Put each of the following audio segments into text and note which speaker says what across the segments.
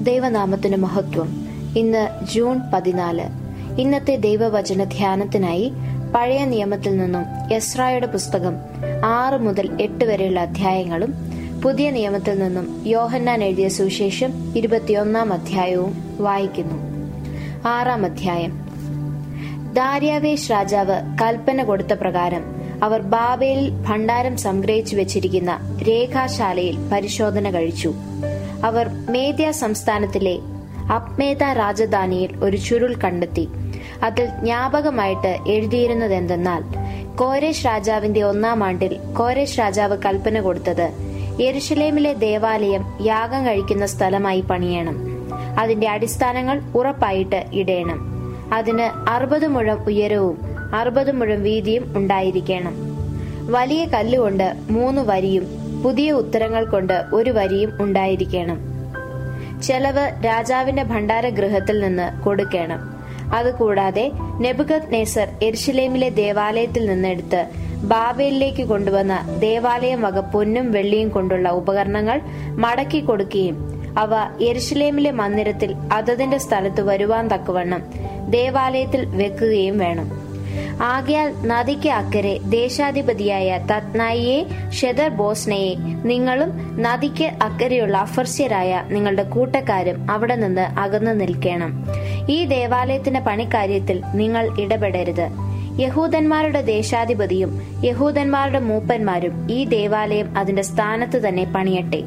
Speaker 1: ദൈവനാമത്തിന് മഹത്വം ഇന്ന് ജൂൺ പതിനാല് ഇന്നത്തെ ദൈവവചന ധ്യാനത്തിനായി പഴയ നിയമത്തിൽ നിന്നും യസ്രായുടെ പുസ്തകം ആറ് മുതൽ എട്ട് വരെയുള്ള അധ്യായങ്ങളും പുതിയ നിയമത്തിൽ നിന്നും യോഹന്നാൻ എഴുതിയ സുവിശേഷം ഇരുപത്തിയൊന്നാം അധ്യായവും വായിക്കുന്നു ആറാം അധ്യായം ദാര്യാവേശ് രാജാവ് കൽപ്പന കൊടുത്ത പ്രകാരം അവർ ബാബേലിൽ ഭണ്ഡാരം സംഗ്രഹിച്ചു വെച്ചിരിക്കുന്ന രേഖാശാലയിൽ പരിശോധന കഴിച്ചു അവർ മേദ്യ സംസ്ഥാനത്തിലെ അപ്മേത രാജധാനിയിൽ ഒരു ചുരുൾ കണ്ടെത്തി അതിൽ ജ്ഞാപകമായിട്ട് എഴുതിയിരുന്നതെന്തെന്നാൽ കോരേഷ് രാജാവിന്റെ ഒന്നാം ആണ്ടിൽ കോരേഷ് രാജാവ് കൽപ്പന കൊടുത്തത് യെരുഷലേമിലെ ദേവാലയം യാഗം കഴിക്കുന്ന സ്ഥലമായി പണിയണം അതിന്റെ അടിസ്ഥാനങ്ങൾ ഉറപ്പായിട്ട് ഇടയണം അതിന് അറുപത് മുഴം ഉയരവും അറുപത് മുഴം വീതിയും ഉണ്ടായിരിക്കണം വലിയ കല്ലുകൊണ്ട് മൂന്ന് വരിയും പുതിയ ഉത്തരങ്ങൾ കൊണ്ട് ഒരു വരിയും ഉണ്ടായിരിക്കണം ചെലവ് രാജാവിന്റെ ഭണ്ഡാരഗൃഹത്തിൽ നിന്ന് കൊടുക്കണം അതുകൂടാതെ നെബുഗത് നെസർ എരുഷലേമിലെ ദേവാലയത്തിൽ നിന്നെടുത്ത് ബാബേലിലേക്ക് കൊണ്ടുവന്ന ദേവാലയം വക പൊന്നും വെള്ളിയും കൊണ്ടുള്ള ഉപകരണങ്ങൾ മടക്കി കൊടുക്കുകയും അവ യെരുഷലേമിലെ മന്ദിരത്തിൽ അതതിന്റെ സ്ഥലത്ത് വരുവാൻ തക്കവണ്ണം ദേവാലയത്തിൽ വെക്കുകയും വേണം ആകയാൽ നദിക്ക് അക്കരെ ദേശാധിപതിയായ തത്നായിയെ ഷെദർ ബോസ്നയെ നിങ്ങളും നദിക്ക് അക്കരെയുള്ള അഫർസ്യരായ നിങ്ങളുടെ കൂട്ടക്കാരും അവിടെ നിന്ന് അകന്നു നിൽക്കണം ഈ ദേവാലയത്തിന്റെ പണിക്കാര്യത്തിൽ നിങ്ങൾ ഇടപെടരുത് യഹൂദന്മാരുടെ ദേശാധിപതിയും യഹൂദന്മാരുടെ മൂപ്പന്മാരും ഈ ദേവാലയം അതിന്റെ സ്ഥാനത്ത് തന്നെ പണിയട്ടെ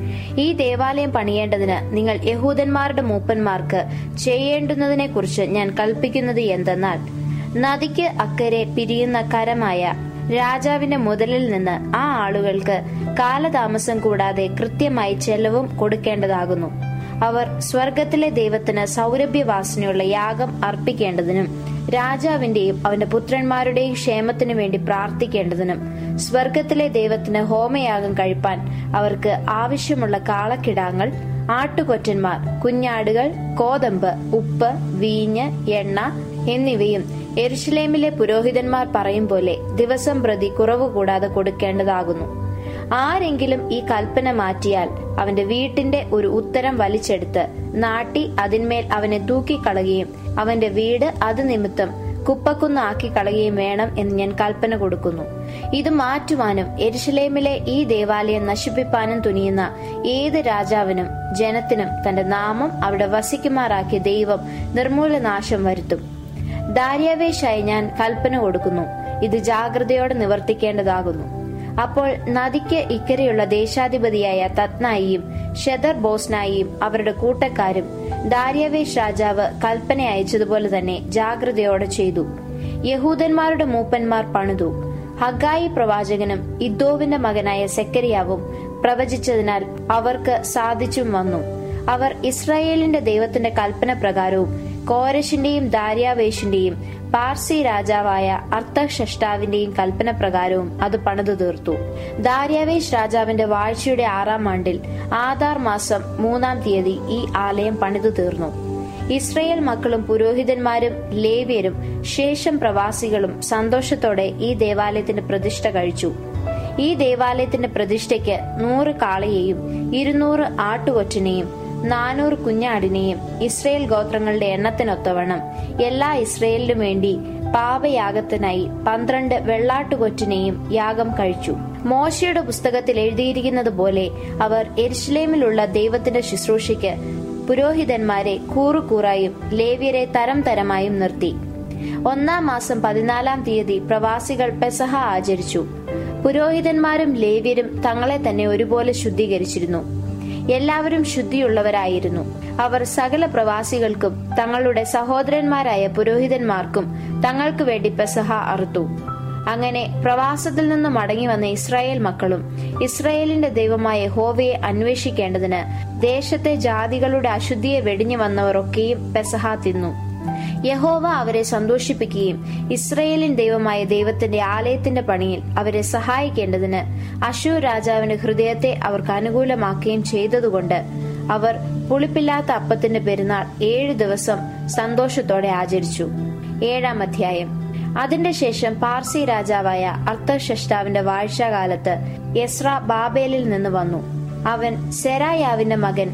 Speaker 1: ഈ ദേവാലയം പണിയേണ്ടതിന് നിങ്ങൾ യഹൂദന്മാരുടെ മൂപ്പന്മാർക്ക് ചെയ്യേണ്ടുന്നതിനെ കുറിച്ച് ഞാൻ കൽപ്പിക്കുന്നത് എന്തെന്നാൽ നദിക്ക് അക്കരെ പിരിയുന്ന കരമായ രാജാവിന്റെ മുതലിൽ നിന്ന് ആ ആളുകൾക്ക് കാലതാമസം കൂടാതെ കൃത്യമായി ചെലവും കൊടുക്കേണ്ടതാകുന്നു അവർ സ്വർഗത്തിലെ ദൈവത്തിന് സൗരഭ്യവാസനയുള്ള യാഗം അർപ്പിക്കേണ്ടതിനും രാജാവിന്റെയും അവന്റെ പുത്രന്മാരുടെയും ക്ഷേമത്തിനു വേണ്ടി പ്രാർത്ഥിക്കേണ്ടതിനും സ്വർഗത്തിലെ ദൈവത്തിന് ഹോമയാഗം കഴിപ്പാൻ അവർക്ക് ആവശ്യമുള്ള കാളക്കിടാങ്ങൾ ആട്ടുകൊറ്റന്മാർ കുഞ്ഞാടുകൾ കോതമ്പ് ഉപ്പ് വീഞ്ഞ് എണ്ണ എന്നിവയും എരുഷലേമിലെ പുരോഹിതന്മാർ പറയും പോലെ ദിവസം പ്രതി കുറവ് കൂടാതെ കൊടുക്കേണ്ടതാകുന്നു ആരെങ്കിലും ഈ കൽപ്പന മാറ്റിയാൽ അവന്റെ വീട്ടിന്റെ ഒരു ഉത്തരം വലിച്ചെടുത്ത് നാട്ടി അതിന്മേൽ അവനെ തൂക്കിക്കളയുകയും അവന്റെ വീട് അത് നിമിത്തം കുപ്പക്കുന്നാക്കി കളയുകയും വേണം എന്ന് ഞാൻ കൽപ്പന കൊടുക്കുന്നു ഇത് മാറ്റുവാനും എരുഷലേമിലെ ഈ ദേവാലയം നശിപ്പിപ്പാനും തുനിയുന്ന ഏത് രാജാവിനും ജനത്തിനും തന്റെ നാമം അവിടെ വസിക്കുമാറാക്കിയ ദൈവം നിർമൂലനാശം വരുത്തും ദാര്യാവേശായി ഞാൻ കൽപ്പന കൊടുക്കുന്നു ഇത് ജാഗ്രതയോടെ നിവർത്തിക്കേണ്ടതാകുന്നു അപ്പോൾ നദിക്ക് ഇക്കരെയുള്ള ദേശാധിപതിയായ തത്നായിയും ഷെദർ ബോസ്നായിയും അവരുടെ കൂട്ടക്കാരും ദാര്യാവേശ് രാജാവ് കൽപ്പന അയച്ചതുപോലെ തന്നെ ജാഗ്രതയോടെ ചെയ്തു യഹൂദന്മാരുടെ മൂപ്പന്മാർ പണിതു ഹഗായി പ്രവാചകനും ഇദ്ദോവിന്റെ മകനായ സെക്കരിയാവും പ്രവചിച്ചതിനാൽ അവർക്ക് സാധിച്ചും വന്നു അവർ ഇസ്രായേലിന്റെ ദൈവത്തിന്റെ കൽപ്പന പ്രകാരവും കോരശിന്റെയും ദാര്യാവേശിന്റെയും പാർസി രാജാവായ അർത്ഥഷഷ്ടാവിന്റെയും കൽപ്പന പ്രകാരവും അത് പണിതു തീർത്തു ദാര്യാവേശ് രാജാവിന്റെ വാഴ്ചയുടെ ആറാം ആണ്ടിൽ ആധാർ മാസം മൂന്നാം തീയതി ഈ ആലയം പണിതു തീർന്നു ഇസ്രയേൽ മക്കളും പുരോഹിതന്മാരും ലേവ്യരും ശേഷം പ്രവാസികളും സന്തോഷത്തോടെ ഈ ദേവാലയത്തിന്റെ പ്രതിഷ്ഠ കഴിച്ചു ഈ ദേവാലയത്തിന്റെ പ്രതിഷ്ഠയ്ക്ക് നൂറ് കാളയെയും ഇരുന്നൂറ് ആട്ടുകൊറ്റനെയും നാനൂറ് കുഞ്ഞാടിനെയും ഇസ്രയേൽ ഗോത്രങ്ങളുടെ എണ്ണത്തിനൊത്തവണ്ണം എല്ലാ ഇസ്രയേലിനും വേണ്ടി പാപയാഗത്തിനായി പന്ത്രണ്ട് വെള്ളാട്ടുകൊറ്റിനെയും യാഗം കഴിച്ചു മോശയുടെ പുസ്തകത്തിൽ എഴുതിയിരിക്കുന്നത് പോലെ അവർ എരുഷലേമിലുള്ള ദൈവത്തിന്റെ ശുശ്രൂഷയ്ക്ക് പുരോഹിതന്മാരെ കൂറുകൂറായും ലേവ്യരെ തരം തരമായും നിർത്തി ഒന്നാം മാസം പതിനാലാം തീയതി പ്രവാസികൾ പെസഹ ആചരിച്ചു പുരോഹിതന്മാരും ലേവ്യരും തങ്ങളെ തന്നെ ഒരുപോലെ ശുദ്ധീകരിച്ചിരുന്നു എല്ലാവരും ശുദ്ധിയുള്ളവരായിരുന്നു അവർ സകല പ്രവാസികൾക്കും തങ്ങളുടെ സഹോദരന്മാരായ പുരോഹിതന്മാർക്കും തങ്ങൾക്ക് വേണ്ടി പെസഹ അറുത്തു അങ്ങനെ പ്രവാസത്തിൽ നിന്ന് മടങ്ങി വന്ന ഇസ്രായേൽ മക്കളും ഇസ്രായേലിന്റെ ദൈവമായ ഹോവയെ അന്വേഷിക്കേണ്ടതിന് ദേശത്തെ ജാതികളുടെ അശുദ്ധിയെ വെടിഞ്ഞു വന്നവർ ഒക്കെയും പെസഹ തിന്നു യഹോവ അവരെ സന്തോഷിപ്പിക്കുകയും ഇസ്രയേലിൻ ദൈവമായ ദൈവത്തിന്റെ ആലയത്തിന്റെ പണിയിൽ അവരെ സഹായിക്കേണ്ടതിന് അശൂർ രാജാവിന്റെ ഹൃദയത്തെ അവർക്ക് അനുകൂലമാക്കുകയും ചെയ്തതുകൊണ്ട് അവർ പുളിപ്പില്ലാത്ത അപ്പത്തിന്റെ പെരുന്നാൾ ഏഴു ദിവസം സന്തോഷത്തോടെ ആചരിച്ചു ഏഴാം അധ്യായം അതിന്റെ ശേഷം പാർസി രാജാവായ അർത്ഥഷഷ്ടാവിന്റെ വാഴ്ചാകാലത്ത് യസ്ര ബാബേലിൽ നിന്ന് വന്നു അവൻ സെരായാവിന്റെ മകൻ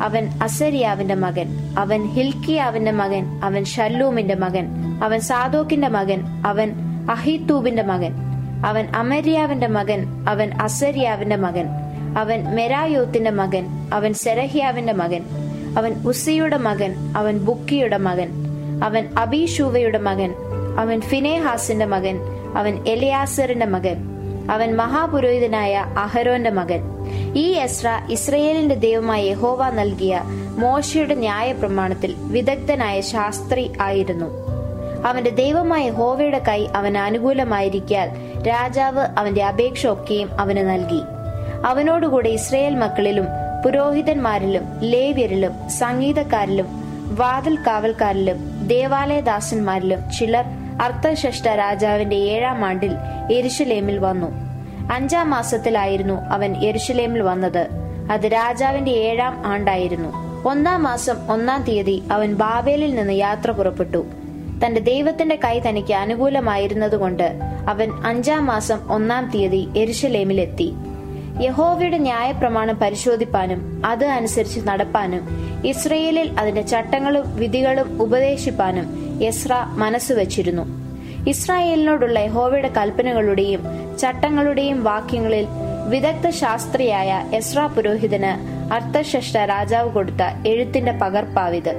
Speaker 1: അവൻ അസരിയാവിന്റെ മകൻ അവൻ ഹിൽക്കിയാവിന്റെ മകൻ അവൻ ഷല്ലൂമിന്റെ മകൻ അവൻ സാദോക്കിന്റെ മകൻ അവൻ അഹിത്തൂബിന്റെ മകൻ അവൻ അമര്യാവിന്റെ മകൻ അവൻ അസര്യാവിന്റെ മകൻ അവൻ മെരായോത്തിന്റെ മകൻ അവൻ സെരഹ്യാവിന്റെ മകൻ അവൻ ഉസിയുടെ മകൻ അവൻ ബുക്കിയുടെ മകൻ അവൻ അബീഷൂവയുടെ മകൻ അവൻ ഫിനേഹാസിന്റെ മകൻ അവൻ എലിയാസറിന്റെ മകൻ അവൻ മഹാപുരോഹിതനായ അഹരോന്റെ മകൻ ഈ എസ്ര ഇസ്രയേലിന്റെ ദൈവമായ യഹോവ നൽകിയ മോശയുടെ ന്യായ പ്രമാണത്തിൽ വിദഗ്ധനായ ശാസ്ത്രി ആയിരുന്നു അവന്റെ ദൈവമായ ഹോവയുടെ കൈ അവന് അനുകൂലമായിരിക്കാൽ രാജാവ് അവന്റെ അപേക്ഷ ഒക്കെയും അവന് നൽകി അവനോടുകൂടെ ഇസ്രയേൽ മക്കളിലും പുരോഹിതന്മാരിലും ലേവ്യരിലും സംഗീതക്കാരിലും വാതിൽ കാവൽക്കാരിലും ദേവാലയദാസന്മാരിലും ചിലർ അർത്ഥശഷ്ട രാജാവിന്റെ ഏഴാം ആണ്ടിൽ എരുഷലേമിൽ വന്നു അഞ്ചാം മാസത്തിലായിരുന്നു അവൻ എരുഷലേമിൽ വന്നത് അത് രാജാവിന്റെ ഏഴാം ആണ്ടായിരുന്നു ഒന്നാം മാസം ഒന്നാം തീയതി അവൻ ബാബേലിൽ നിന്ന് യാത്ര പുറപ്പെട്ടു തന്റെ ദൈവത്തിന്റെ കൈ തനിക്ക് അനുകൂലമായിരുന്നതുകൊണ്ട് അവൻ അഞ്ചാം മാസം ഒന്നാം തീയതി എരുഷലേമിലെത്തി യഹോവയുടെ ന്യായപ്രമാണം പരിശോധിപ്പാനും അത് അനുസരിച്ച് നടപ്പാനും ഇസ്രയേലിൽ അതിന്റെ ചട്ടങ്ങളും വിധികളും ഉപദേശിപ്പാനും യസ്ര മനസ്സുവച്ചിരുന്നു ഇസ്രായേലിനോടുള്ള യഹോവയുടെ കൽപ്പനകളുടെയും ചട്ടങ്ങളുടെയും വാക്യങ്ങളിൽ വിദഗ്ധ ശാസ്ത്രിയായ എസ്ര പുരോഹിതന് അർത്ഥശഷ്ട രാജാവ് കൊടുത്ത എഴുത്തിന്റെ പകർപ്പാവിത്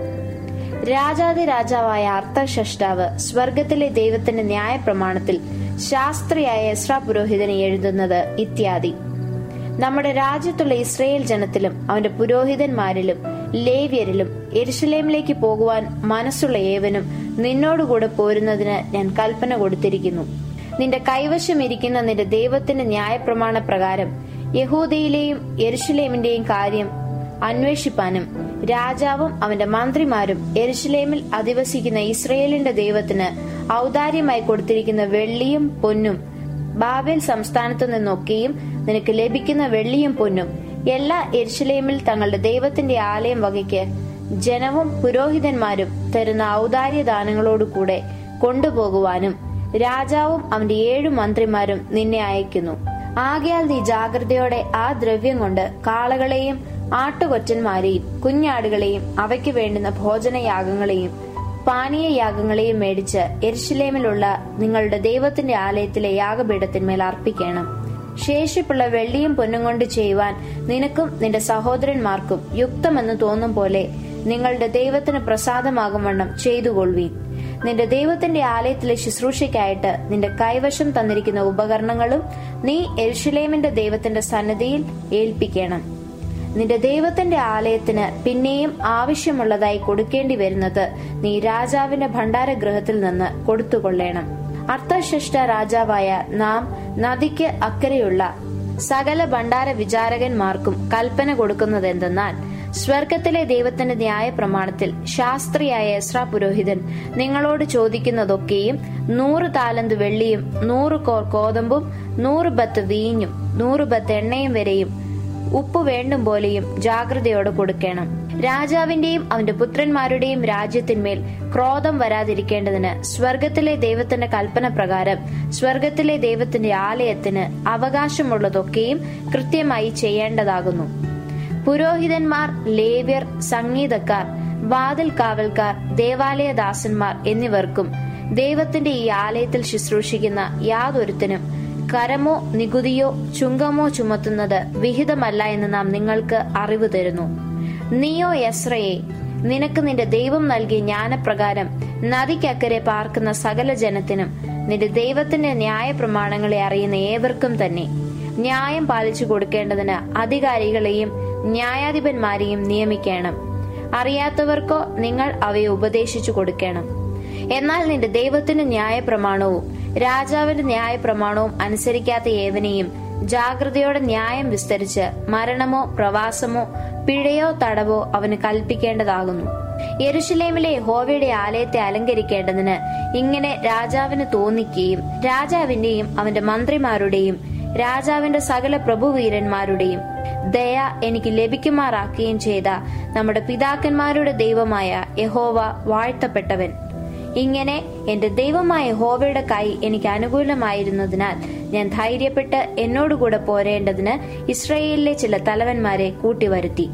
Speaker 1: രാജാതി രാജാവായ അർത്ഥശഷ്ടാവ് സ്വർഗത്തിലെ ദൈവത്തിന്റെ ന്യായ പ്രമാണത്തിൽ ശാസ്ത്രിയായ എസ്ര പുരോഹിതന് എഴുതുന്നത് ഇത്യാദി നമ്മുടെ രാജ്യത്തുള്ള ഇസ്രയേൽ ജനത്തിലും അവന്റെ പുരോഹിതന്മാരിലും ലേവ്യരിലും എരുഷലേമിലേക്ക് പോകുവാൻ മനസ്സുള്ള ഏവനും നിന്നോടുകൂടെ പോരുന്നതിന് ഞാൻ കൽപ്പന കൊടുത്തിരിക്കുന്നു നിന്റെ കൈവശം ഇരിക്കുന്ന നിന്റെ ദൈവത്തിന്റെ ന്യായപ്രമാണ പ്രകാരം യഹൂദയിലെയും എരുഷലേമിന്റെയും കാര്യം അന്വേഷിപ്പാനും രാജാവും അവന്റെ മന്ത്രിമാരും എരുഷലേമിൽ അധിവസിക്കുന്ന ഇസ്രയേലിന്റെ ദൈവത്തിന് ഔദാര്യമായി കൊടുത്തിരിക്കുന്ന വെള്ളിയും പൊന്നും ബാബേൽ സംസ്ഥാനത്തു നിന്നൊക്കെയും നിനക്ക് ലഭിക്കുന്ന വെള്ളിയും പൊന്നും എല്ലാ എരുഷലേമിൽ തങ്ങളുടെ ദൈവത്തിന്റെ ആലയം വകയ്ക്ക് ജനവും പുരോഹിതന്മാരും തരുന്ന ഔദാര്യദാനങ്ങളോടുകൂടെ കൊണ്ടുപോകുവാനും രാജാവും അവന്റെ ഏഴു മന്ത്രിമാരും നിന്നെ അയക്കുന്നു ആകയാൽ നീ ജാഗ്രതയോടെ ആ ദ്രവ്യം കൊണ്ട് കാളകളെയും ആട്ടുകൊറ്റന്മാരെയും കുഞ്ഞാടുകളെയും അവയ്ക്ക് വേണ്ടുന്ന ഭോജനയാഗങ്ങളെയും പാനീയയാഗങ്ങളെയും മേടിച്ച് എരിശിലേമിലുള്ള നിങ്ങളുടെ ദൈവത്തിന്റെ ആലയത്തിലെ യാഗപീഠത്തിന്മേൽ അർപ്പിക്കണം ശേഷിപ്പുള്ള വെള്ളിയും പൊന്നും കൊണ്ട് ചെയ്യുവാൻ നിനക്കും നിന്റെ സഹോദരന്മാർക്കും യുക്തമെന്ന് തോന്നും പോലെ നിങ്ങളുടെ ദൈവത്തിന് പ്രസാദമാകും വണ്ണം ചെയ്തുകൊള്ളുവീൻ നിന്റെ ദൈവത്തിന്റെ ആലയത്തിലെ ശുശ്രൂഷയ്ക്കായിട്ട് നിന്റെ കൈവശം തന്നിരിക്കുന്ന ഉപകരണങ്ങളും നീ എരുഷലേമിന്റെ ദൈവത്തിന്റെ സന്നദ്ധിയിൽ ഏൽപ്പിക്കണം നിന്റെ ദൈവത്തിന്റെ ആലയത്തിന് പിന്നെയും ആവശ്യമുള്ളതായി കൊടുക്കേണ്ടി വരുന്നത് നീ രാജാവിന്റെ ഭണ്ഡാരഗൃഹത്തിൽ നിന്ന് കൊടുത്തുകൊള്ളേണം അർത്ഥശിഷ്ട രാജാവായ നാം നദിക്ക് അക്കരെയുള്ള സകല ഭണ്ഡാര വിചാരകന്മാർക്കും കൽപ്പന കൊടുക്കുന്നതെന്തെന്നാൽ സ്വർഗത്തിലെ ദൈവത്തിന്റെ ന്യായ പ്രമാണത്തിൽ ശാസ്ത്രിയായ എസ്ര പുരോഹിതൻ നിങ്ങളോട് ചോദിക്കുന്നതൊക്കെയും നൂറ് താലന്ത് വെള്ളിയും നൂറ് കോർ കോതമ്പും നൂറ് ബത്ത് വീഞ്ഞും നൂറ് ബത്ത് എണ്ണയും വരെയും ഉപ്പ് വേണ്ടും പോലെയും ജാഗ്രതയോടെ കൊടുക്കണം രാജാവിന്റെയും അവന്റെ പുത്രന്മാരുടെയും രാജ്യത്തിന്മേൽ ക്രോധം വരാതിരിക്കേണ്ടതിന് സ്വർഗത്തിലെ ദൈവത്തിന്റെ കൽപ്പന പ്രകാരം സ്വർഗത്തിലെ ദൈവത്തിന്റെ ആലയത്തിന് അവകാശമുള്ളതൊക്കെയും കൃത്യമായി ചെയ്യേണ്ടതാകുന്നു പുരോഹിതന്മാർ ലേവ്യർ സംഗീതക്കാർ വാതിൽ കാവൽക്കാർ ദേവാലയദാസന്മാർ എന്നിവർക്കും ദൈവത്തിന്റെ ഈ ആലയത്തിൽ ശുശ്രൂഷിക്കുന്ന യാതൊരുത്തനും കരമോ നികുതിയോ ചുങ്കമോ ചുമത്തുന്നത് വിഹിതമല്ല എന്ന് നാം നിങ്ങൾക്ക് അറിവ് തരുന്നു നീയോ യസ്രയെ നിനക്ക് നിന്റെ ദൈവം നൽകിയ ജ്ഞാനപ്രകാരം നദിക്കക്കരെ പാർക്കുന്ന സകല ജനത്തിനും നിന്റെ ദൈവത്തിന്റെ ന്യായ പ്രമാണങ്ങളെ അറിയുന്ന ഏവർക്കും തന്നെ ന്യായം പാലിച്ചു കൊടുക്കേണ്ടതിന് അധികാരികളെയും ന്യായാധിപന്മാരെയും നിയമിക്കണം അറിയാത്തവർക്കോ നിങ്ങൾ അവയെ ഉപദേശിച്ചു കൊടുക്കണം എന്നാൽ നിന്റെ ദൈവത്തിന്റെ ന്യായ പ്രമാണവും രാജാവിന്റെ ന്യായ പ്രമാണവും അനുസരിക്കാത്ത ഏവനെയും ജാഗ്രതയോടെ ന്യായം വിസ്തരിച്ച് മരണമോ പ്രവാസമോ പിഴയോ തടവോ അവന് കൽപ്പിക്കേണ്ടതാകുന്നു യെരുഷലേമിലെ യഹോവയുടെ ആലയത്തെ അലങ്കരിക്കേണ്ടതിന് ഇങ്ങനെ രാജാവിന് തോന്നിക്കുകയും രാജാവിന്റെയും അവന്റെ മന്ത്രിമാരുടെയും രാജാവിന്റെ സകല പ്രഭുവീരന്മാരുടെയും ദയ എനിക്ക് ലഭിക്കുമാറാക്കുകയും ചെയ്ത നമ്മുടെ പിതാക്കന്മാരുടെ ദൈവമായ യഹോവ വാഴ്ത്തപ്പെട്ടവൻ ഇങ്ങനെ എന്റെ ദൈവമായ ഹോവയുടെ കൈ എനിക്ക് അനുകൂലമായിരുന്നതിനാൽ ഞാൻ ധൈര്യപ്പെട്ട് എന്നോടുകൂടെ പോരേണ്ടതിന് ഇസ്രയേലിലെ ചില തലവന്മാരെ കൂട്ടിവരുത്തി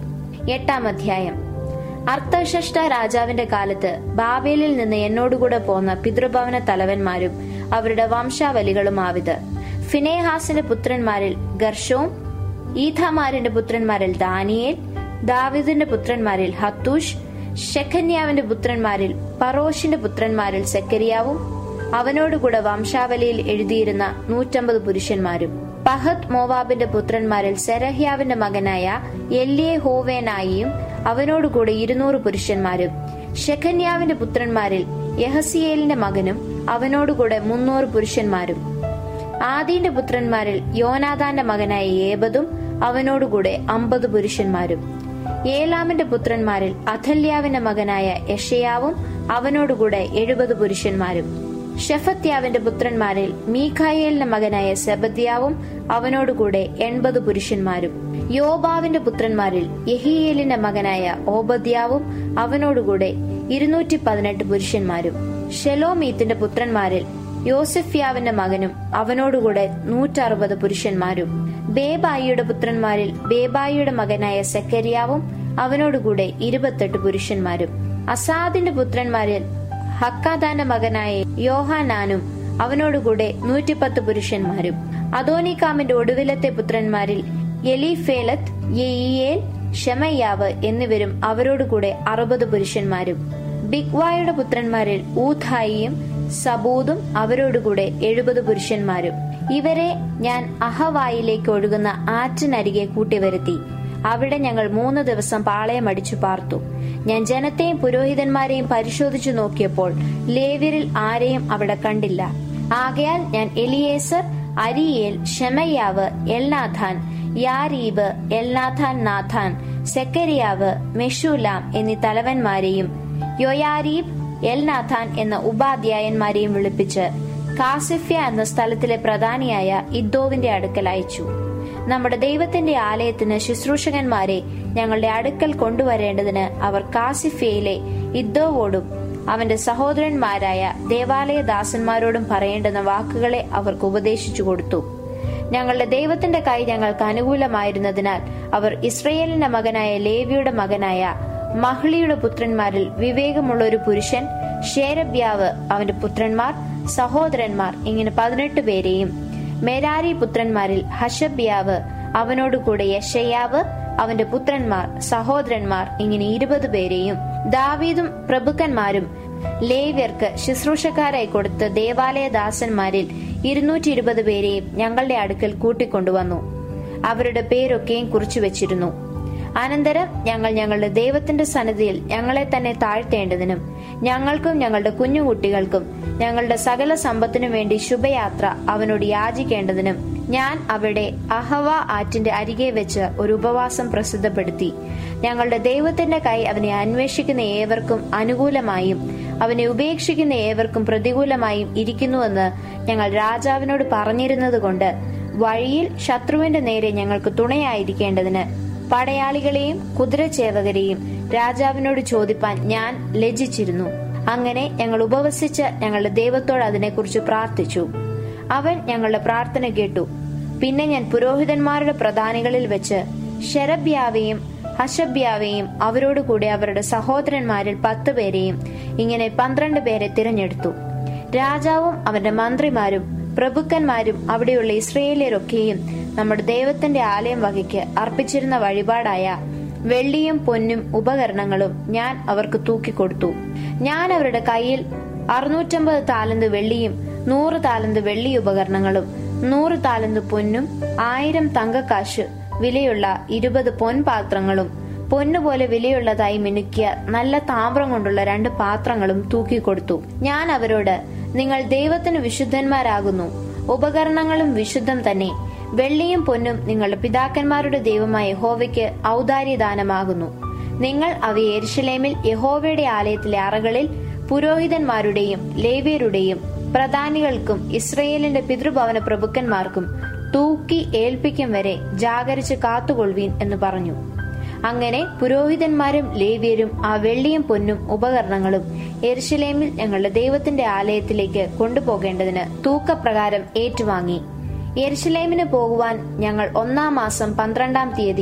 Speaker 1: എട്ടാം അധ്യായം അർത്ഥഷഷ്ട രാജാവിന്റെ കാലത്ത് ബാബേലിൽ നിന്ന് എന്നോടുകൂടെ പോന്ന പിതൃഭവന തലവന്മാരും അവരുടെ വംശാവലികളും ആവിത് ഫിനേഹാസിന്റെ പുത്രന്മാരിൽ ഗർഷോം ഈഥാമാരിന്റെ പുത്രന്മാരിൽ ദാനിയേൽ ദാവിദിന്റെ പുത്രന്മാരിൽ ഹത്തൂഷ് ഷെഖന്യാവിന്റെ പുത്രന്മാരിൽ പറോഷിന്റെ പുത്രന്മാരിൽ സെക്കരിയാവും അവനോടുകൂടെ വംശാവലിയിൽ എഴുതിയിരുന്ന നൂറ്റമ്പത് പുരുഷന്മാരും പഹത് മോവാബിന്റെ പുത്രന്മാരിൽ സെരഹ്യാവിന്റെ മകനായ എല്ലിയെ ഹോവേനായിയും അവനോടുകൂടെ ഇരുന്നൂറ് പുരുഷന്മാരും ഷെഖന്യാവിന്റെ പുത്രന്മാരിൽ യഹസിയേലിന്റെ മകനും അവനോടുകൂടെ മുന്നൂറ് പുരുഷന്മാരും ആദീന്റെ പുത്രന്മാരിൽ യോനാഥാന്റെ മകനായ ഏബതും അവനോടുകൂടെ അമ്പത് പുരുഷന്മാരും ഏലാമിന്റെ പുത്രന്മാരിൽ അഥല്യാവിന്റെ മകനായ യഷയാവും അവനോടുകൂടെ എഴുപത് പുരുഷന്മാരും ഷെഫത്യാവിന്റെ പുത്രന്മാരിൽ മീഖായേലിന്റെ മകനായ സെബദ്യാവും അവനോടുകൂടെ എൺപത് പുരുഷന്മാരും യോബാവിന്റെ പുത്രന്മാരിൽ യഹിയേലിന്റെ മകനായ ഓബദ്യാവും അവനോടുകൂടെ ഇരുന്നൂറ്റി പതിനെട്ട് പുരുഷന്മാരും ഷെലോമീത്തിന്റെ പുത്രന്മാരിൽ യോസഫ്യാവിന്റെ മകനും അവനോടുകൂടെ നൂറ്ററുപത് പുരുഷന്മാരും ബേബായിയുടെ പുത്രന്മാരിൽ ബേബായിയുടെ മകനായ സെക്കരിയാവും അവനോടുകൂടെ ഇരുപത്തെട്ട് പുരുഷന്മാരും അസാദിന്റെ പുത്രന്മാരിൽ ഹക്കാദാന്റെ മകനായ യോഹാനാനും അവനോടുകൂടെ നൂറ്റിപ്പത്ത് പുരുഷന്മാരും അദോനിക്കാമിന്റെ ഒടുവിലത്തെ പുത്രന്മാരിൽ എലിഫേലത്ത് യെയിയേൽ ഷെമയ്യാവ് എന്നിവരും അവരോടുകൂടെ അറുപത് പുരുഷന്മാരും ബിഗ്വായുടെ പുത്രന്മാരിൽ ഊഥായിയും സബൂദും അവരോടുകൂടെ എഴുപത് പുരുഷന്മാരും ഇവരെ ഞാൻ അഹവായിലേക്ക് ഒഴുകുന്ന ആറ്റിനരികെ കൂട്ടിവരുത്തി അവിടെ ഞങ്ങൾ മൂന്ന് ദിവസം പാളയമടിച്ചു പാർത്തു ഞാൻ ജനത്തെയും പുരോഹിതന്മാരെയും പരിശോധിച്ചു നോക്കിയപ്പോൾ ലേവ്യരിൽ ആരെയും അവിടെ കണ്ടില്ല ആകയാൽ ഞാൻ എലിയേസർ അരിയേൽ ഷെമയ്യാവ് എൽനാഥാൻ യാരീബ് എൽനാഥാൻ നാഥാൻ സെക്കരിയാവ് മെഷൂലാം എന്നീ തലവന്മാരെയും യൊയാരീബ് എൽനാഥാൻ എന്ന ഉപാധ്യായന്മാരെയും വിളിപ്പിച്ച് കാസിഫ്യ എന്ന സ്ഥലത്തിലെ പ്രധാനിയായ ഇദ്ദോവിന്റെ അടുക്കൽ അയച്ചു നമ്മുടെ ദൈവത്തിന്റെ ആലയത്തിന് ശുശ്രൂഷകന്മാരെ ഞങ്ങളുടെ അടുക്കൽ കൊണ്ടുവരേണ്ടതിന് അവർ കാസിഫ്യയിലെ ഇദ്ദോവോടും അവന്റെ സഹോദരന്മാരായ ദേവാലയ ദാസന്മാരോടും പറയേണ്ടുന്ന വാക്കുകളെ അവർക്ക് ഉപദേശിച്ചു കൊടുത്തു ഞങ്ങളുടെ ദൈവത്തിന്റെ കൈ ഞങ്ങൾക്ക് അനുകൂലമായിരുന്നതിനാൽ അവർ ഇസ്രയേലിന്റെ മകനായ ലേവിയുടെ മകനായ മഹ്ലിയുടെ പുത്രന്മാരിൽ വിവേകമുള്ള ഒരു പുരുഷൻ ഷേരബ്യാവ് അവന്റെ പുത്രന്മാർ സഹോദരന്മാർ ഇങ്ങനെ പതിനെട്ട് പേരെയും മെരാരി പുത്രന്മാരിൽ ഹഷബ്യാവ് അവനോടുകൂടെ യശയാവ് അവന്റെ പുത്രന്മാർ സഹോദരന്മാർ ഇങ്ങനെ ഇരുപത് പേരെയും ദാവീദും പ്രഭുക്കന്മാരും ലേവ്യർക്ക് ശുശ്രൂഷക്കാരായി കൊടുത്ത ദേവാലയ ദാസന്മാരിൽ ഇരുന്നൂറ്റി ഇരുപത് പേരെയും ഞങ്ങളുടെ അടുക്കൽ കൂട്ടിക്കൊണ്ടുവന്നു അവരുടെ പേരൊക്കെയും കുറിച്ചു വെച്ചിരുന്നു അനന്തരം ഞങ്ങൾ ഞങ്ങളുടെ ദൈവത്തിന്റെ സന്നിധിയിൽ ഞങ്ങളെ തന്നെ താഴ്ത്തേണ്ടതിനും ഞങ്ങൾക്കും ഞങ്ങളുടെ കുഞ്ഞുകുട്ടികൾക്കും ഞങ്ങളുടെ സകല സമ്പത്തിനും വേണ്ടി ശുഭയാത്ര അവനോട് യാചിക്കേണ്ടതിനും ഞാൻ അവിടെ അഹവ ആറ്റിന്റെ അരികെ വെച്ച് ഒരു ഉപവാസം പ്രസിദ്ധപ്പെടുത്തി ഞങ്ങളുടെ ദൈവത്തിന്റെ കൈ അവനെ അന്വേഷിക്കുന്ന ഏവർക്കും അനുകൂലമായും അവനെ ഉപേക്ഷിക്കുന്ന ഏവർക്കും പ്രതികൂലമായും ഇരിക്കുന്നുവെന്ന് ഞങ്ങൾ രാജാവിനോട് പറഞ്ഞിരുന്നത് കൊണ്ട് വഴിയിൽ ശത്രുവിന്റെ നേരെ ഞങ്ങൾക്ക് തുണയായിരിക്കേണ്ടതിന് പടയാളികളെയും കുതിരച്ചേവകരെയും രാജാവിനോട് ചോദിപ്പാൻ ഞാൻ ലജ്ജിച്ചിരുന്നു അങ്ങനെ ഞങ്ങൾ ഉപവസിച്ച് ഞങ്ങളുടെ ദൈവത്തോട് അതിനെക്കുറിച്ച് പ്രാർത്ഥിച്ചു അവൻ ഞങ്ങളുടെ പ്രാർത്ഥന കേട്ടു പിന്നെ ഞാൻ പുരോഹിതന്മാരുടെ പ്രധാനികളിൽ വെച്ച് ഷെരബ്യാവെയും ഹഷബ്യാവെയും അവരോട് കൂടി അവരുടെ സഹോദരന്മാരിൽ പത്ത് പേരെയും ഇങ്ങനെ പന്ത്രണ്ട് പേരെ തിരഞ്ഞെടുത്തു രാജാവും അവന്റെ മന്ത്രിമാരും പ്രഭുക്കന്മാരും അവിടെയുള്ള ഇസ്രയേലിയരൊക്കെയും നമ്മുടെ ദൈവത്തിന്റെ ആലയം വകയ്ക്ക് അർപ്പിച്ചിരുന്ന വഴിപാടായ വെള്ളിയും പൊന്നും ഉപകരണങ്ങളും ഞാൻ അവർക്ക് തൂക്കിക്കൊടുത്തു ഞാൻ അവരുടെ കയ്യിൽ അറുന്നൂറ്റമ്പത് താലന്ത് വെള്ളിയും നൂറ് താലന്ത് വെള്ളി ഉപകരണങ്ങളും നൂറ് താലന്ത് പൊന്നും ആയിരം തങ്കക്കാശ് വിലയുള്ള ഇരുപത് പൊൻപാത്രങ്ങളും പൊന്നുപോലെ വിലയുള്ളതായി മിനുക്കിയ നല്ല താമ്രം കൊണ്ടുള്ള രണ്ട് പാത്രങ്ങളും തൂക്കിക്കൊടുത്തു ഞാൻ അവരോട് നിങ്ങൾ ദൈവത്തിന് വിശുദ്ധന്മാരാകുന്നു ഉപകരണങ്ങളും വിശുദ്ധം തന്നെ വെള്ളിയും പൊന്നും നിങ്ങളുടെ പിതാക്കന്മാരുടെ ദൈവമായ യഹോവയ്ക്ക് ഔദാര്യദാനമാകുന്നു നിങ്ങൾ അവയെ എരുഷലേമിൽ യഹോവയുടെ ആലയത്തിലെ അറകളിൽ പുരോഹിതന്മാരുടെയും ലേവ്യരുടെയും പ്രധാനികൾക്കും ഇസ്രയേലിന്റെ പിതൃഭവന പ്രഭുക്കന്മാർക്കും തൂക്കി ഏൽപ്പിക്കും വരെ ജാഗരിച്ച് കാത്തുകൊള്ളുവീൻ എന്ന് പറഞ്ഞു അങ്ങനെ പുരോഹിതന്മാരും ലേവ്യരും ആ വെള്ളിയും പൊന്നും ഉപകരണങ്ങളും എരുശലേമിൽ ഞങ്ങളുടെ ദൈവത്തിന്റെ ആലയത്തിലേക്ക് കൊണ്ടുപോകേണ്ടതിന് തൂക്കപ്രകാരം ഏറ്റുവാങ്ങി യെരുശലേമിന് പോകുവാൻ ഞങ്ങൾ ഒന്നാം മാസം പന്ത്രണ്ടാം തീയതി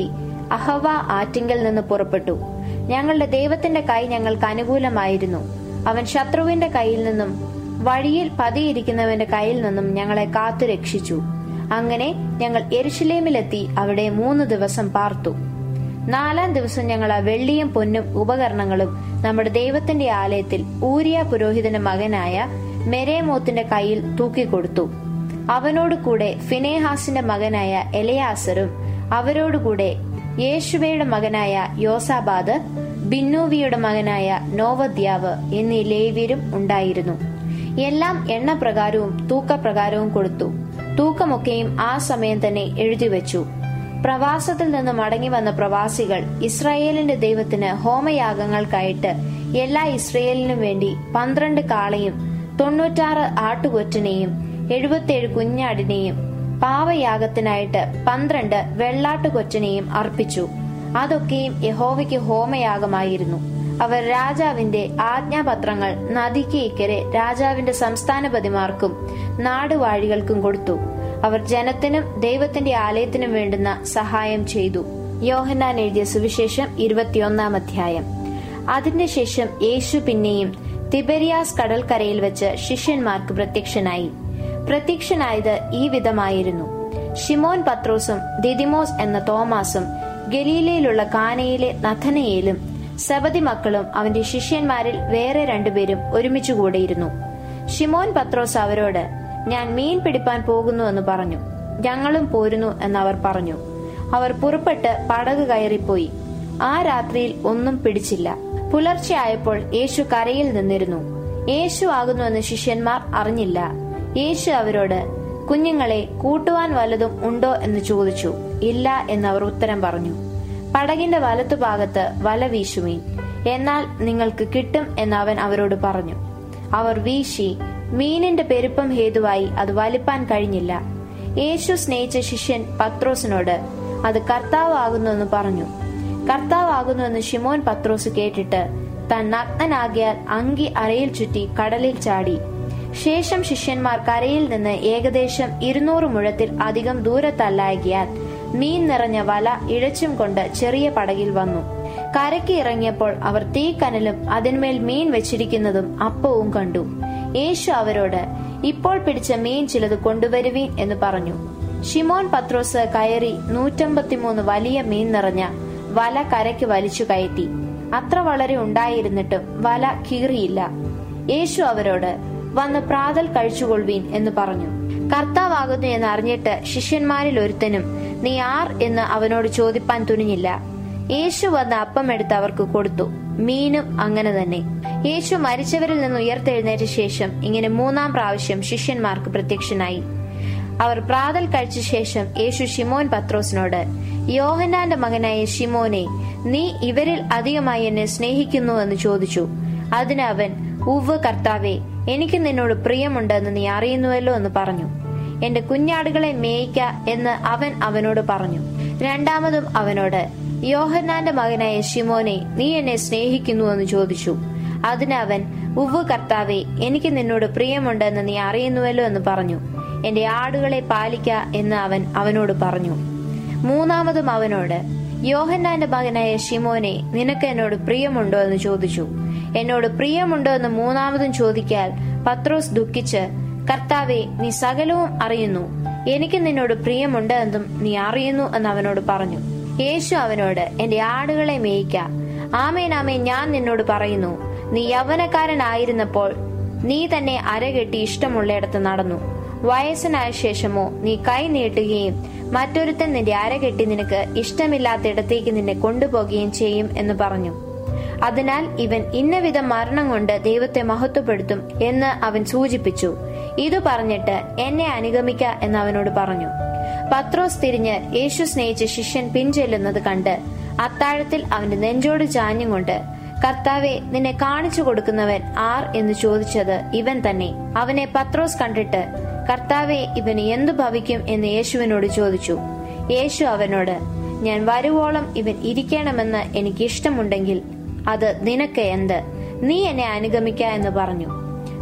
Speaker 1: അഹവ ആറ്റിങ്കൽ നിന്ന് പുറപ്പെട്ടു ഞങ്ങളുടെ ദൈവത്തിന്റെ കൈ ഞങ്ങൾക്ക് അനുകൂലമായിരുന്നു അവൻ ശത്രുവിന്റെ കയ്യിൽ നിന്നും വഴിയിൽ പതിയിരിക്കുന്നവന്റെ കയ്യിൽ നിന്നും ഞങ്ങളെ കാത്തു രക്ഷിച്ചു അങ്ങനെ ഞങ്ങൾ എരുഷലേമിലെത്തി അവിടെ മൂന്ന് ദിവസം പാർത്തു നാലാം ദിവസം ഞങ്ങൾ ആ വെള്ളിയും പൊന്നും ഉപകരണങ്ങളും നമ്മുടെ ദൈവത്തിന്റെ ആലയത്തിൽ ഊരിയ പുരോഹിതന്റെ മകനായ മെരേമോത്തിന്റെ കയ്യിൽ തൂക്കിക്കൊടുത്തു അവനോട് കൂടെ ഫിനേഹാസിന്റെ മകനായ എലയാസറും അവരോടുകൂടെ യേശുവയുടെ മകനായ യോസാബാദ് ബിന്നൂവിയുടെ മകനായ നോവദ്യാവ് എന്നീ ലേവ്യരും ഉണ്ടായിരുന്നു എല്ലാം എണ്ണ പ്രകാരവും തൂക്കപ്രകാരവും കൊടുത്തു തൂക്കമൊക്കെയും ആ സമയം തന്നെ എഴുതിവെച്ചു പ്രവാസത്തിൽ നിന്ന് മടങ്ങി വന്ന പ്രവാസികൾ ഇസ്രായേലിന്റെ ദൈവത്തിന് ഹോമയാഗങ്ങൾക്കായിട്ട് എല്ലാ ഇസ്രയേലിനും വേണ്ടി പന്ത്രണ്ട് കാളയും തൊണ്ണൂറ്റാറ് ആട്ടുകൊറ്റനെയും എഴുപത്തിയേഴ് കുഞ്ഞാടിനെയും പാവയാഗത്തിനായിട്ട് പന്ത്രണ്ട് വെള്ളാട്ടുകൊറ്റനെയും അർപ്പിച്ചു അതൊക്കെയും യഹോവയ്ക്ക് ഹോമയാഗമായിരുന്നു അവർ രാജാവിന്റെ ആജ്ഞാപത്രങ്ങൾ നദിക്ക് ഇക്കരെ രാജാവിന്റെ സംസ്ഥാനപതിമാർക്കും നാടുവാഴികൾക്കും കൊടുത്തു അവർ ജനത്തിനും ദൈവത്തിന്റെ ആലയത്തിനും വേണ്ടുന്ന സഹായം ചെയ്തു യോഹന്നാൻ എഴുതിയ സുവിശേഷം ഇരുപത്തിയൊന്നാം അധ്യായം അതിന്റെ ശേഷം യേശു പിന്നെയും തിബരിയാസ് കടൽക്കരയിൽ വെച്ച് ശിഷ്യന്മാർക്ക് പ്രത്യക്ഷനായി പ്രത്യക്ഷനായത് ഈ വിധമായിരുന്നു ഷിമോൻ പത്രോസും ദിദിമോസ് എന്ന തോമാസും ഗലീലയിലുള്ള കാനയിലെ നഥനയേലും സബതി മക്കളും അവന്റെ ശിഷ്യന്മാരിൽ വേറെ രണ്ടുപേരും ഒരുമിച്ചു കൂടിയിരുന്നു ഷിമോൻ പത്രോസ് അവരോട് ഞാൻ മീൻ പിടിപ്പാൻ പോകുന്നു എന്ന് പറഞ്ഞു ഞങ്ങളും പോരുന്നു എന്നവർ പറഞ്ഞു അവർ പുറപ്പെട്ട് പടക് കയറിപ്പോയി ആ രാത്രിയിൽ ഒന്നും പിടിച്ചില്ല പുലർച്ചെ ആയപ്പോൾ യേശു കരയിൽ നിന്നിരുന്നു യേശു ആകുന്നുവെന്ന് ശിഷ്യന്മാർ അറിഞ്ഞില്ല യേശു അവരോട് കുഞ്ഞുങ്ങളെ കൂട്ടുവാൻ വല്ലതും ഉണ്ടോ എന്ന് ചോദിച്ചു ഇല്ല എന്നവർ ഉത്തരം പറഞ്ഞു പടകിന്റെ വലത്തുഭാഗത്ത് വല വീശുവീൻ എന്നാൽ നിങ്ങൾക്ക് കിട്ടും എന്ന് അവൻ അവരോട് പറഞ്ഞു അവർ വീശി മീനിന്റെ പെരുപ്പം ഹേതുവായി അത് വലിപ്പാൻ കഴിഞ്ഞില്ല യേശു സ്നേഹിച്ച ശിഷ്യൻ പത്രോസിനോട് അത് കർത്താവാകുന്നുവെന്ന് പറഞ്ഞു കർത്താവാകുന്നുവെന്ന് ഷിമോൻ പത്രോസ് കേട്ടിട്ട് താൻ നഗ്നനാകിയാൽ അങ്കി അരയിൽ ചുറ്റി കടലിൽ ചാടി ശേഷം ശിഷ്യന്മാർ കരയിൽ നിന്ന് ഏകദേശം ഇരുന്നൂറ് മുഴത്തിൽ അധികം ദൂരത്തല്ലായകിയാൽ മീൻ നിറഞ്ഞ വല ഇഴച്ചും കൊണ്ട് ചെറിയ പടകിൽ വന്നു കരയ്ക്ക് ഇറങ്ങിയപ്പോൾ അവർ തീക്കനലും അതിന്മേൽ മീൻ വെച്ചിരിക്കുന്നതും അപ്പവും കണ്ടു യേശു അവരോട് ഇപ്പോൾ പിടിച്ച മീൻ ചിലത് കൊണ്ടുവരുവീൻ എന്ന് പറഞ്ഞു ഷിമോൻ പത്രോസ് കയറി നൂറ്റമ്പത്തിമൂന്ന് വലിയ മീൻ നിറഞ്ഞ വല കരയ്ക്ക് വലിച്ചു കയറ്റി അത്ര വളരെ ഉണ്ടായിരുന്നിട്ടും വല കീറിയില്ല യേശു അവരോട് വന്ന് പ്രാതൽ കഴിച്ചുകൊള്ളുവീൻ എന്ന് പറഞ്ഞു കർത്താവാകുന്നു എന്ന് അറിഞ്ഞിട്ട് ശിഷ്യന്മാരിൽ ഒരുത്തനും നീ ആർ എന്ന് അവനോട് ചോദിപ്പാൻ തുനിഞ്ഞില്ല യേശു വന്ന് അപ്പം എടുത്ത് അവർക്ക് കൊടുത്തു മീനും അങ്ങനെ തന്നെ യേശു മരിച്ചവരിൽ നിന്ന് ഉയർത്തെഴുന്നേറ്റ ശേഷം ഇങ്ങനെ മൂന്നാം പ്രാവശ്യം ശിഷ്യന്മാർക്ക് പ്രത്യക്ഷനായി അവർ പ്രാതൽ കഴിച്ച ശേഷം യേശു ഷിമോൻ പത്രോസിനോട് യോഹന്നാന്റെ മകനായ ഷിമോനെ നീ ഇവരിൽ അധികമായി എന്നെ സ്നേഹിക്കുന്നു എന്ന് ചോദിച്ചു അതിന് അവൻ ഉവ് കർത്താവെ എനിക്ക് നിന്നോട് പ്രിയമുണ്ടെന്ന് നീ അറിയുന്നുവല്ലോ എന്ന് പറഞ്ഞു എന്റെ കുഞ്ഞാടുകളെ മേയിക്ക എന്ന് അവൻ അവനോട് പറഞ്ഞു രണ്ടാമതും അവനോട് യോഹന്നാന്റെ മകനായ ഷിമോനെ നീ എന്നെ സ്നേഹിക്കുന്നു എന്ന് ചോദിച്ചു അതിന് അവൻ ഉവ് കർത്താവെ എനിക്ക് നിന്നോട് പ്രിയമുണ്ടെന്ന് നീ അറിയുന്നുവല്ലോ എന്ന് പറഞ്ഞു എന്റെ ആടുകളെ പാലിക്ക എന്ന് അവൻ അവനോട് പറഞ്ഞു മൂന്നാമതും അവനോട് യോഹന്നാന്റെ മകനായ ഷിമോനെ നിനക്ക് എന്നോട് പ്രിയമുണ്ടോ എന്ന് ചോദിച്ചു എന്നോട് പ്രിയമുണ്ടോ എന്ന് മൂന്നാമതും ചോദിക്കാൽ പത്രോസ് ദുഃഖിച്ച് കർത്താവെ നീ സകലവും അറിയുന്നു എനിക്ക് നിന്നോട് പ്രിയമുണ്ട് എന്നും നീ അറിയുന്നു എന്ന് അവനോട് പറഞ്ഞു യേശു അവനോട് എന്റെ ആടുകളെ മേയിക്ക ആമേൻ ആമേൻ ഞാൻ നിന്നോട് പറയുന്നു നീ യൗവനക്കാരനായിരുന്നപ്പോൾ നീ തന്നെ അരകെട്ടി ഇഷ്ടമുള്ളയിടത്ത് നടന്നു വയസ്സനായ ശേഷമോ നീ കൈ നീട്ടുകയും മറ്റൊരുത്തൻ നിന്റെ അരകെട്ടി നിനക്ക് ഇഷ്ടമില്ലാത്തിടത്തേക്ക് നിന്നെ കൊണ്ടുപോകുകയും ചെയ്യും എന്ന് പറഞ്ഞു അതിനാൽ ഇവൻ ഇന്നവിധം മരണം കൊണ്ട് ദൈവത്തെ മഹത്വപ്പെടുത്തും എന്ന് അവൻ സൂചിപ്പിച്ചു ഇത് പറഞ്ഞിട്ട് എന്നെ അനുഗമിക്ക എന്ന് അവനോട് പറഞ്ഞു പത്രോസ് തിരിഞ്ഞ് യേശു സ്നേഹിച്ച ശിഷ്യൻ പിൻചെല്ലുന്നത് കണ്ട് അത്താഴത്തിൽ അവന്റെ നെഞ്ചോട് ചാഞ്ഞുകൊണ്ട് കർത്താവെ നിന്നെ കാണിച്ചു കൊടുക്കുന്നവൻ ആർ എന്ന് ചോദിച്ചത് ഇവൻ തന്നെ അവനെ പത്രോസ് കണ്ടിട്ട് കർത്താവെ ഇവന് എന്തു ഭവിക്കും എന്ന് യേശുവിനോട് ചോദിച്ചു യേശു അവനോട് ഞാൻ വരുവോളം ഇവൻ ഇരിക്കണമെന്ന് എനിക്ക് ഇഷ്ടമുണ്ടെങ്കിൽ അത് നിനക്ക് എന്ത് നീ എന്നെ അനുഗമിക്ക എന്ന് പറഞ്ഞു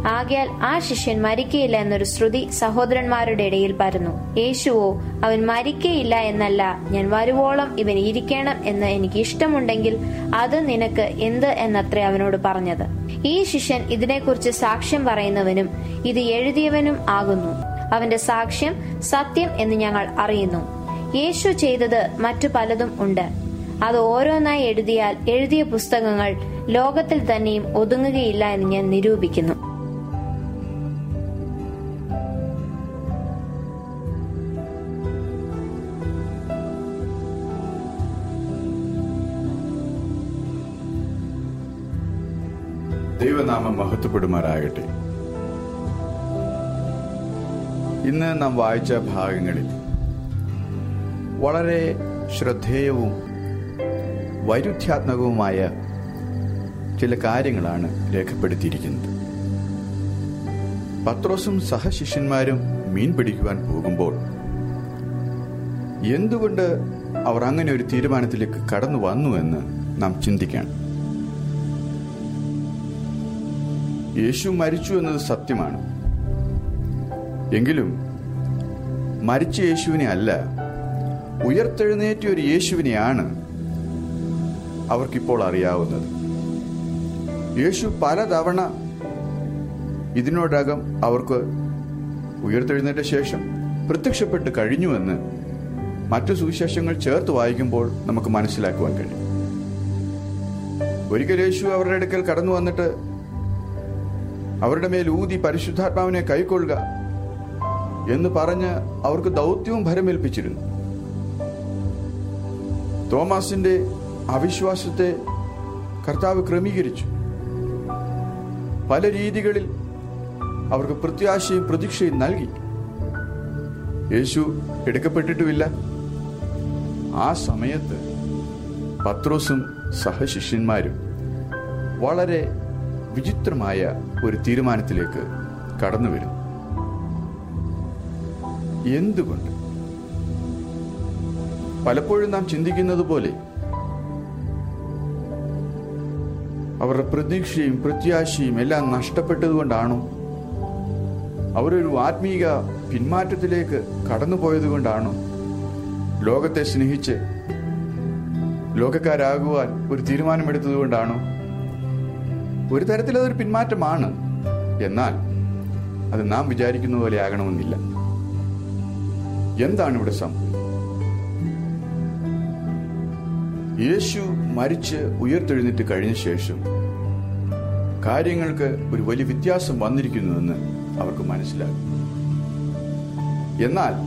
Speaker 1: ആകയാൽ ആ ശിഷ്യൻ മരിക്കയില്ല എന്നൊരു ശ്രുതി സഹോദരന്മാരുടെ ഇടയിൽ പരന്നു യേശുവോ അവൻ മരിക്കയില്ല എന്നല്ല ഞാൻ വരുവോളം ഇവൻ ഇരിക്കണം എന്ന് എനിക്ക് ഇഷ്ടമുണ്ടെങ്കിൽ അത് നിനക്ക് എന്ത് എന്നത്രേ അവനോട് പറഞ്ഞത് ഈ ശിഷ്യൻ ഇതിനെക്കുറിച്ച് സാക്ഷ്യം പറയുന്നവനും ഇത് എഴുതിയവനും ആകുന്നു അവന്റെ സാക്ഷ്യം സത്യം എന്ന് ഞങ്ങൾ അറിയുന്നു യേശു ചെയ്തത് മറ്റു പലതും ഉണ്ട് അത് ഓരോന്നായി എഴുതിയാൽ എഴുതിയ പുസ്തകങ്ങൾ ലോകത്തിൽ തന്നെയും ഒതുങ്ങുകയില്ല എന്ന് ഞാൻ നിരൂപിക്കുന്നു
Speaker 2: ദൈവനാമം മഹത്വപ്പെടുമാറാകട്ടെ ഇന്ന് നാം വായിച്ച ഭാഗങ്ങളിൽ വളരെ ശ്രദ്ധേയവും വൈരുദ്ധ്യാത്മകവുമായ ചില കാര്യങ്ങളാണ് രേഖപ്പെടുത്തിയിരിക്കുന്നത് പത്രോസും സഹശിഷ്യന്മാരും മീൻ പിടിക്കുവാൻ പോകുമ്പോൾ എന്തുകൊണ്ട് അവർ അങ്ങനെ ഒരു തീരുമാനത്തിലേക്ക് കടന്നു വന്നു എന്ന് നാം ചിന്തിക്കണം യേശു മരിച്ചു എന്നത് സത്യമാണ് എങ്കിലും മരിച്ച യേശുവിനെ അല്ല ഉയർത്തെഴുന്നേറ്റ ഒരു യേശുവിനെയാണ് അവർക്കിപ്പോൾ അറിയാവുന്നത് യേശു പലതവണ ഇതിനോടകം അവർക്ക് ഉയർത്തെഴുന്നേറ്റ ശേഷം പ്രത്യക്ഷപ്പെട്ട് കഴിഞ്ഞുവെന്ന് മറ്റു സുവിശേഷങ്ങൾ ചേർത്ത് വായിക്കുമ്പോൾ നമുക്ക് മനസ്സിലാക്കുവാൻ കഴിയും ഒരിക്കൽ യേശു അവരുടെ അടുക്കൽ കടന്നു വന്നിട്ട് അവരുടെ മേൽ ഊതി പരിശുദ്ധാത്മാവിനെ കൈക്കൊള്ളുക എന്ന് പറഞ്ഞ് അവർക്ക് ദൗത്യവും ഭരമേൽപ്പിച്ചിരുന്നു തോമാസിന്റെ അവിശ്വാസത്തെ കർത്താവ് ക്രമീകരിച്ചു പല രീതികളിൽ അവർക്ക് പ്രത്യാശയും പ്രതീക്ഷയും നൽകി യേശു എടുക്കപ്പെട്ടിട്ടുമില്ല ആ സമയത്ത് പത്രോസും സഹശിഷ്യന്മാരും വളരെ വിചിത്രമായ ഒരു തീരുമാനത്തിലേക്ക് കടന്നു വരുന്നു എന്തുകൊണ്ട് പലപ്പോഴും നാം ചിന്തിക്കുന്നത് പോലെ അവരുടെ പ്രതീക്ഷയും പ്രത്യാശയും എല്ലാം നഷ്ടപ്പെട്ടതുകൊണ്ടാണോ അവരൊരു ആത്മീക പിന്മാറ്റത്തിലേക്ക് കടന്നുപോയത് കൊണ്ടാണോ ലോകത്തെ സ്നേഹിച്ച് ലോകക്കാരാകുവാൻ ഒരു തീരുമാനമെടുത്തത് കൊണ്ടാണോ ഒരു തരത്തിൽ അതൊരു പിന്മാറ്റമാണ് എന്നാൽ അത് നാം വിചാരിക്കുന്ന പോലെ ആകണമെന്നില്ല എന്താണ് ഇവിടെ സംഭവിക്കുന്നത് യേശു മരിച്ച് ഉയർത്തെഴുന്നേറ്റ് കഴിഞ്ഞ ശേഷം കാര്യങ്ങൾക്ക് ഒരു വലിയ വ്യത്യാസം വന്നിരിക്കുന്നുവെന്ന് അവർക്ക് മനസ്സിലാകും എന്നാൽ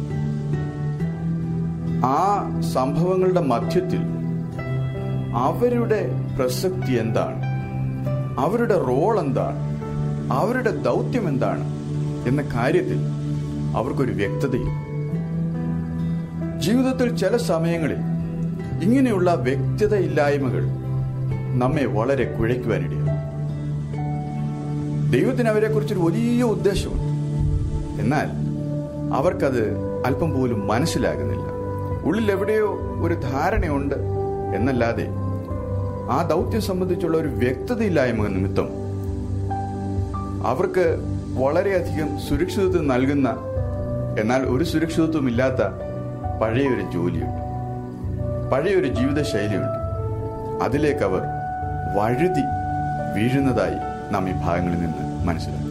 Speaker 2: ആ സംഭവങ്ങളുടെ മധ്യത്തിൽ അവരുടെ പ്രസക്തി എന്താണ് അവരുടെ റോൾ എന്താണ് അവരുടെ ദൗത്യം എന്താണ് എന്ന കാര്യത്തിൽ അവർക്കൊരു വ്യക്തതയില്ല ജീവിതത്തിൽ ചില സമയങ്ങളിൽ ഇങ്ങനെയുള്ള വ്യക്തതയില്ലായ്മകൾ നമ്മെ വളരെ കുഴയ്ക്കുവാനിടയാവും ദൈവത്തിന് അവരെക്കുറിച്ചൊരു വലിയ ഉദ്ദേശമുണ്ട് എന്നാൽ അവർക്കത് അല്പം പോലും മനസ്സിലാകുന്നില്ല ഉള്ളിൽ എവിടെയോ ഒരു ധാരണയുണ്ട് എന്നല്ലാതെ ആ ദൗത്യം സംബന്ധിച്ചുള്ള ഒരു വ്യക്തതയില്ലായ്മ നിമിത്തം അവർക്ക് വളരെയധികം സുരക്ഷിതത്വം നൽകുന്ന എന്നാൽ ഒരു സുരക്ഷിതത്വം ഇല്ലാത്ത പഴയൊരു ജോലിയുണ്ട് പഴയൊരു ജീവിതശൈലിയുണ്ട് അതിലേക്ക് അവർ വഴുതി വീഴുന്നതായി നാം ഈ ഭാഗങ്ങളിൽ നിന്ന് മനസ്സിലാക്കും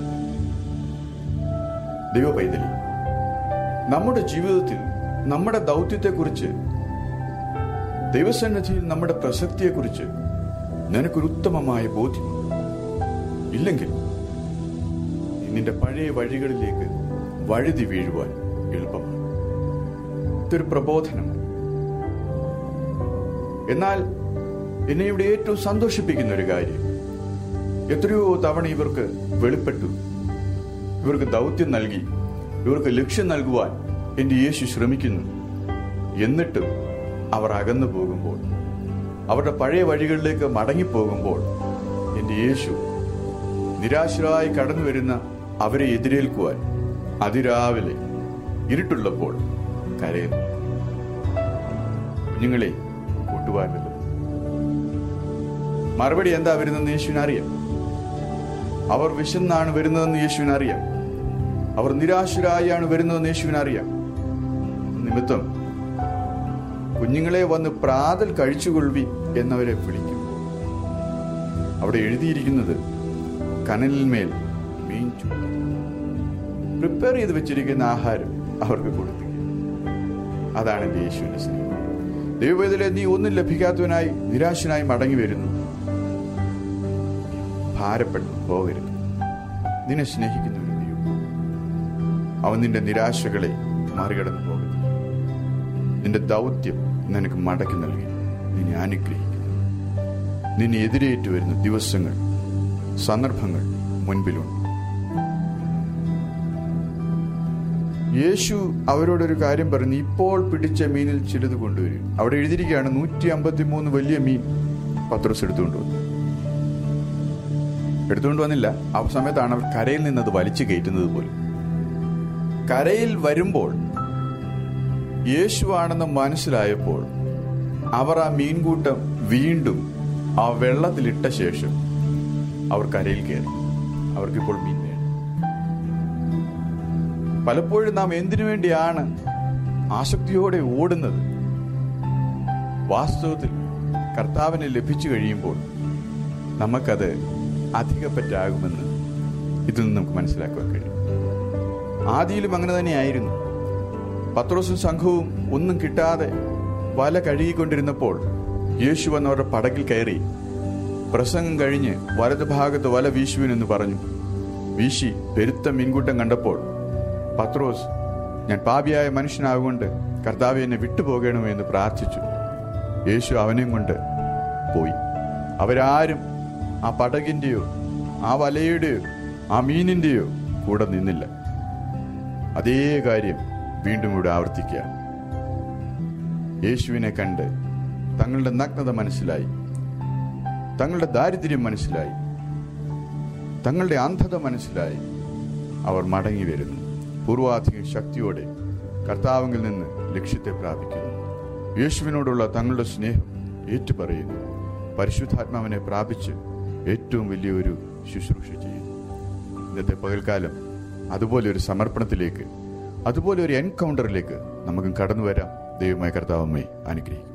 Speaker 2: ദൈവ പൈതലി നമ്മുടെ ജീവിതത്തിൽ നമ്മുടെ ദൗത്യത്തെക്കുറിച്ച് ദൈവസന്നിധിയിൽ നമ്മുടെ പ്രസക്തിയെക്കുറിച്ച് നിനക്കൊരു ഉത്തമമായ ബോധ്യമുണ്ട് ഇല്ലെങ്കിൽ നിന്റെ പഴയ വഴികളിലേക്ക് വഴുതി വീഴുവാൻ എളുപ്പമാണ് ഇതൊരു പ്രബോധനമാണ് എന്നാൽ എന്നെ ഇവിടെ ഏറ്റവും സന്തോഷിപ്പിക്കുന്ന ഒരു കാര്യം എത്രയോ തവണ ഇവർക്ക് വെളിപ്പെട്ടു ഇവർക്ക് ദൗത്യം നൽകി ഇവർക്ക് ലക്ഷ്യം നൽകുവാൻ എന്റെ യേശു ശ്രമിക്കുന്നു എന്നിട്ടും അവർ അകന്നു പോകുമ്പോൾ അവരുടെ പഴയ വഴികളിലേക്ക് മടങ്ങിപ്പോകുമ്പോൾ എന്റെ യേശു നിരാശരായി കടന്നു വരുന്ന അവരെ എതിരേൽക്കുവാൻ അതിരാവിലെ ഇരുട്ടുള്ളപ്പോൾ കരയുന്നു കുഞ്ഞുങ്ങളെ കൂട്ടുവാനല്ലോ മറുപടി എന്താ വരുന്നെന്ന് യേശുവിന് അറിയാം അവർ വിശന്നാണ് വരുന്നതെന്ന് യേശുവിന് അറിയാം അവർ നിരാശരായാണ് വരുന്നതെന്ന് യേശുവിന് അറിയാം നിമിത്തം കുഞ്ഞുങ്ങളെ വന്ന് പ്രാതൽ കഴിച്ചുകൊള്ളി എന്നവരെ വിളിക്കും അവിടെ എഴുതിയിരിക്കുന്നത് കനലിന്മേൽ മീൻ ചൂണ്ടി പ്രിപ്പയർ ചെയ്ത് വെച്ചിരിക്കുന്ന ആഹാരം അവർക്ക് കൊടുത്തു അതാണ് എൻ്റെ യേശുവിന്റെ സ്നേഹം ദൈവവേദന നീ ഒന്നും ലഭിക്കാത്തവനായി നിരാശനായി മടങ്ങി വരുന്നു ഭാരപ്പെട്ടു പോകരുത് നിന്നെ സ്നേഹിക്കുന്ന ഒരു ദൈവം അവൻ നിന്റെ നിരാശകളെ മറികടന്നു പോകരുത് നിന്റെ ദൗത്യം നിനക്ക് മടക്കി നൽകി നിന്നെ അനുഗ്രഹിക്കുന്നു നിന്നെ എതിരേറ്റു വരുന്ന ദിവസങ്ങൾ സന്ദർഭങ്ങൾ മുൻപിലുണ്ട് യേശു അവരോടൊരു കാര്യം പറഞ്ഞു ഇപ്പോൾ പിടിച്ച മീനിൽ ചിലത് കൊണ്ടുവരും അവിടെ എഴുതിയിരിക്കുകയാണ് നൂറ്റി അമ്പത്തി മൂന്ന് വലിയ മീൻ പത്രോസ് എടുത്തുകൊണ്ട് വന്നു എടുത്തുകൊണ്ട് വന്നില്ല ആ സമയത്താണ് അവർ കരയിൽ നിന്നത് വലിച്ചു കയറ്റുന്നത് പോലും കരയിൽ വരുമ്പോൾ യേശുവാണെന്ന് മനസ്സിലായപ്പോൾ അവർ ആ മീൻകൂട്ടം വീണ്ടും ആ വെള്ളത്തിലിട്ട ശേഷം അവർ കരയിൽ കയറി അവർക്കിപ്പോൾ മീൻ വേണം പലപ്പോഴും നാം എന്തിനു വേണ്ടിയാണ് ആസക്തിയോടെ ഓടുന്നത് വാസ്തവത്തിൽ കർത്താവിനെ ലഭിച്ചു കഴിയുമ്പോൾ നമുക്കത് അധികപ്പറ്റാകുമെന്ന് ഇതിൽ നിന്ന് നമുക്ക് മനസ്സിലാക്കുവാൻ കഴിയും ആദിയിലും അങ്ങനെ തന്നെയായിരുന്നു പത്രോസും സംഘവും ഒന്നും കിട്ടാതെ വല കഴുകിക്കൊണ്ടിരുന്നപ്പോൾ യേശു വന്നവരുടെ പടകിൽ കയറി പ്രസംഗം കഴിഞ്ഞ് വലത് ഭാഗത്ത് വല വീശുവിനെന്ന് പറഞ്ഞു വീശി പെരുത്ത മീൻകൂട്ടം കണ്ടപ്പോൾ പത്രോസ് ഞാൻ പാപിയായ മനുഷ്യനാകൊണ്ട് കർത്താവ് എന്നെ വിട്ടുപോകണമോ എന്ന് പ്രാർത്ഥിച്ചു യേശു അവനെയും കൊണ്ട് പോയി അവരാരും ആ പടകിന്റെയോ ആ വലയുടെയോ ആ മീനിന്റെയോ കൂടെ നിന്നില്ല അതേ കാര്യം വീണ്ടും ഇവിടെ ആവർത്തിക്കുക യേശുവിനെ കണ്ട് തങ്ങളുടെ നഗ്നത മനസ്സിലായി തങ്ങളുടെ ദാരിദ്ര്യം മനസ്സിലായി തങ്ങളുടെ അന്ധത മനസ്സിലായി അവർ മടങ്ങി വരുന്നു പൂർവാധിക ശക്തിയോടെ കർത്താവിൽ നിന്ന് ലക്ഷ്യത്തെ പ്രാപിക്കുന്നു യേശുവിനോടുള്ള തങ്ങളുടെ സ്നേഹം ഏറ്റുപറയുന്നു പരിശുദ്ധാത്മാവിനെ പ്രാപിച്ച് ഏറ്റവും വലിയൊരു ശുശ്രൂഷ ചെയ്യുന്നു ഇന്നത്തെ പകൽക്കാലം അതുപോലെ ഒരു സമർപ്പണത്തിലേക്ക് അതുപോലെ ഒരു എൻകൗണ്ടറിലേക്ക് നമുക്ക് കടന്നു വരാം ദൈവമായ കർത്താവമ്മയെ അനുഗ്രഹിക്കും